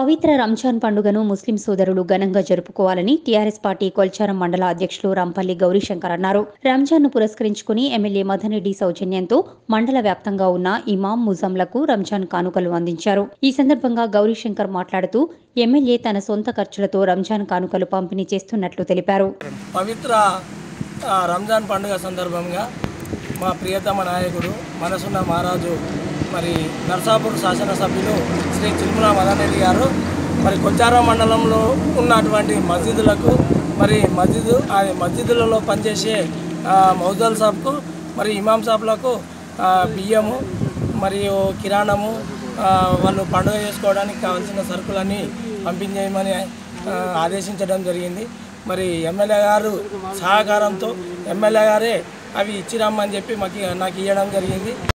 పవిత్ర రంజాన్ పండుగను ముస్లిం సోదరులు ఘనంగా జరుపుకోవాలని టీఆర్ఎస్ పార్టీ కొల్చారం మండల అధ్యక్షులు రంపల్లి గౌరీశంకర్ అన్నారు రంజాన్ను పురస్కరించుకుని ఎమ్మెల్యే మదన్ రెడ్డి సౌజన్యంతో మండల వ్యాప్తంగా ఉన్న ఇమాం ముజంలకు రంజాన్ కానుకలు అందించారు ఈ సందర్భంగా గౌరీశంకర్ మాట్లాడుతూ ఎమ్మెల్యే తన సొంత ఖర్చులతో రంజాన్ కానుకలు పంపిణీ చేస్తున్నట్లు తెలిపారు పవిత్ర ఆ, రంజాన్ పండుగ సందర్భంగా మా ప్రియతమ నాయకుడు మనసున్న మహారాజు మరి నర్సాపూర్ శాసనసభ్యులు శ్రీ చిల్ముల మదన్ రెడ్డి గారు మరి కొచ్చారం మండలంలో ఉన్నటువంటి మస్జిదులకు మరి మస్జిద్ ఆ మస్జిదులలో పనిచేసే ఆ, మౌజల్ సాబ్కు మరి ఇమాం సాబ్లకు ఆ, బియ్యము మరియు కిరాణము ఆ, వాళ్ళు పండుగ చేసుకోవడానికి కావాల్సిన సరుకులన్నీ పంపించేయమని ఆ, ఆదేశించడం జరిగింది మరి ఎమ్మెల్యే గారు సహకారంతో ఎమ్మెల్యే గారే అవి ఇచ్చిరమ్మని చెప్పి మాకు నాకు ఇవ్వడం జరిగింది